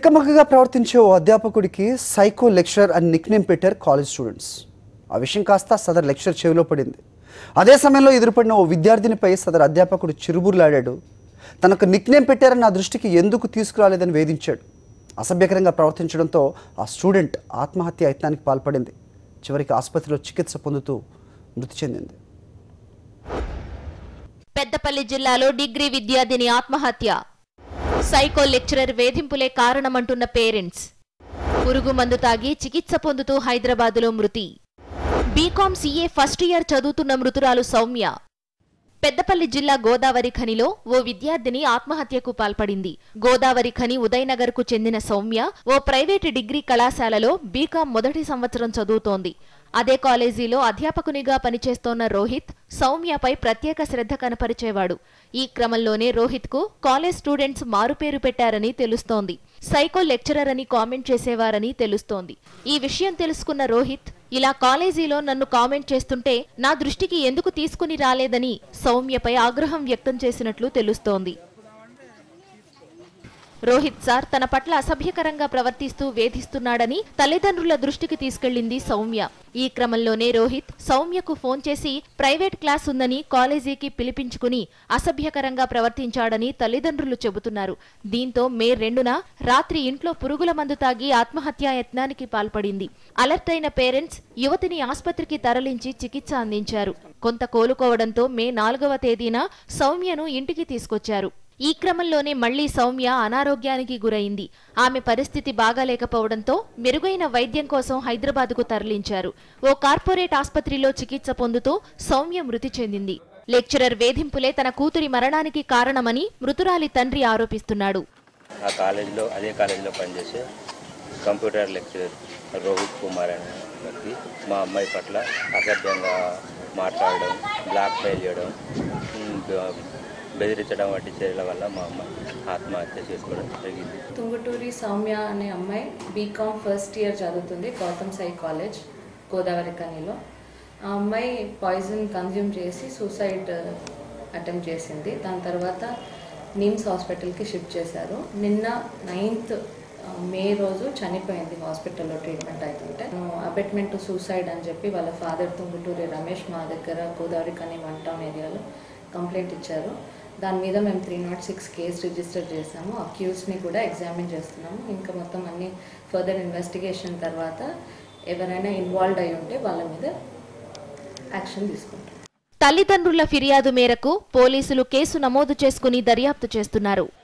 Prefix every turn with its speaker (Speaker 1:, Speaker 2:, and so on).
Speaker 1: తికమకగా ప్రవర్తించే ఓ అధ్యాపకుడికి సైకో లెక్చరర్ అని నిక్నేమ్ పెట్టారు కాలేజ్ స్టూడెంట్స్ ఆ విషయం కాస్త సదర్ లెక్చర్ చెవిలో పడింది అదే సమయంలో ఎదురుపడిన ఓ విద్యార్థినిపై సదర్ అధ్యాపకుడు చిరుబుర్లాడాడు తనకు నిక్నేమ్ పెట్టారని నా దృష్టికి ఎందుకు తీసుకురాలేదని వేధించాడు అసభ్యకరంగా ప్రవర్తించడంతో ఆ స్టూడెంట్ ఆత్మహత్య యత్నానికి పాల్పడింది చివరికి ఆసుపత్రిలో చికిత్స పొందుతూ మృతి చెందింది
Speaker 2: పెద్దపల్లి జిల్లాలో డిగ్రీ విద్యార్థిని ఆత్మహత్య సైకో లెక్చరర్ వేధింపులే కారణమంటున్న పేరెంట్స్ పురుగు మందు తాగి చికిత్స పొందుతూ హైదరాబాదులో మృతి బీకాం సీఏ ఫస్ట్ ఇయర్ చదువుతున్న మృతురాలు సౌమ్య పెద్దపల్లి జిల్లా గోదావరి ఖనిలో ఓ విద్యార్థిని ఆత్మహత్యకు పాల్పడింది గోదావరి ఖని ఉదయనగర్కు చెందిన సౌమ్య ఓ ప్రైవేటు డిగ్రీ కళాశాలలో బీకాం మొదటి సంవత్సరం చదువుతోంది అదే కాలేజీలో అధ్యాపకునిగా పనిచేస్తోన్న రోహిత్ సౌమ్యపై ప్రత్యేక శ్రద్ధ కనపరిచేవాడు ఈ క్రమంలోనే రోహిత్కు కాలేజ్ స్టూడెంట్స్ మారుపేరు పెట్టారని తెలుస్తోంది సైకో లెక్చరర్ అని కామెంట్ చేసేవారని తెలుస్తోంది ఈ విషయం తెలుసుకున్న రోహిత్ ఇలా కాలేజీలో నన్ను కామెంట్ చేస్తుంటే నా దృష్టికి ఎందుకు తీసుకుని రాలేదని సౌమ్యపై ఆగ్రహం వ్యక్తం చేసినట్లు తెలుస్తోంది రోహిత్ సార్ తన పట్ల అసభ్యకరంగా ప్రవర్తిస్తూ వేధిస్తున్నాడని తల్లిదండ్రుల దృష్టికి తీసుకెళ్లింది సౌమ్య ఈ క్రమంలోనే రోహిత్ సౌమ్యకు ఫోన్ చేసి ప్రైవేట్ క్లాస్ ఉందని కాలేజీకి పిలిపించుకుని అసభ్యకరంగా ప్రవర్తించాడని తల్లిదండ్రులు చెబుతున్నారు దీంతో మే రెండున రాత్రి ఇంట్లో పురుగుల మందు తాగి ఆత్మహత్యా యత్నానికి పాల్పడింది అలర్ట్ అయిన పేరెంట్స్ యువతిని ఆసుపత్రికి తరలించి చికిత్స అందించారు కొంత కోలుకోవడంతో మే నాలుగవ తేదీన సౌమ్యను ఇంటికి తీసుకొచ్చారు ఈ క్రమంలోనే మళ్లీ సౌమ్య అనారోగ్యానికి గురైంది ఆమె పరిస్థితి బాగాలేకపోవడంతో మెరుగైన వైద్యం కోసం హైదరాబాద్కు తరలించారు ఓ కార్పొరేట్ ఆసుపత్రిలో చికిత్స పొందుతూ సౌమ్య మృతి చెందింది లెక్చరర్ వేధింపులే తన కూతురి మరణానికి కారణమని మృతురాలి తండ్రి ఆరోపిస్తున్నాడు
Speaker 3: ఆ కాలేజీలో అదే కాలేజీలో పనిచేసే కంప్యూటర్ లెక్చరర్ రోహిత్ కుమార్ అనే వ్యక్తి మా అమ్మాయి పట్ల అసభ్యంగా మాట్లాడడం బ్లాక్ మెయిల్ చేయడం ఉమ్, బె- బెదిరించడం వంటి చర్యల వల్ల మా అమ్మ ఆత్మహత్య చేసుకోవడం జరిగింది
Speaker 4: తుంగుటూరి సౌమ్య అనే అమ్మాయి బీకామ్ ఫస్ట్ ఇయర్ చదువుతుంది గౌతమ్ సాయి కాలేజ్ గోదావరి కనిలో ఆ అమ్మాయి పాయిజన్ కన్జ్యూమ్ చేసి సూసైడ్ అటెంప్ట్ చేసింది దాని తర్వాత నిమ్స్ హాస్పిటల్కి షిఫ్ట్ చేశారు నిన్న నైన్త్ మే రోజు చనిపోయింది హాస్పిటల్లో ట్రీట్మెంట్ అవుతుంటే అబెట్మెంట్ టు సూసైడ్ అని చెప్పి వాళ్ళ ఫాదర్ తుంగుటూరి రమేష్ మా దగ్గర గోదావరి కని వన్ టౌన్ ఏరియాలో కంప్లైంట్ ఇచ్చారు దాని మీద మేము three nought six case register చేసాము అక్యూస్ని కూడా ఎగ్జామిన్ చేస్తున్నాము ఇంకా మొత్తం అన్ని ఫర్దర్ ఇన్వెస్టిగేషన్ తర్వాత ఎవరైనా ఇన్వాల్వ్ అయి ఉంటే వాళ్ళ మీద యాక్షన్ తీసుకుంటాం
Speaker 2: తల్లిదండ్రుల ఫిర్యాదు మేరకు పోలీసులు కేసు నమోదు చేసుకుని దర్యాప్తు చేస్తున్నారు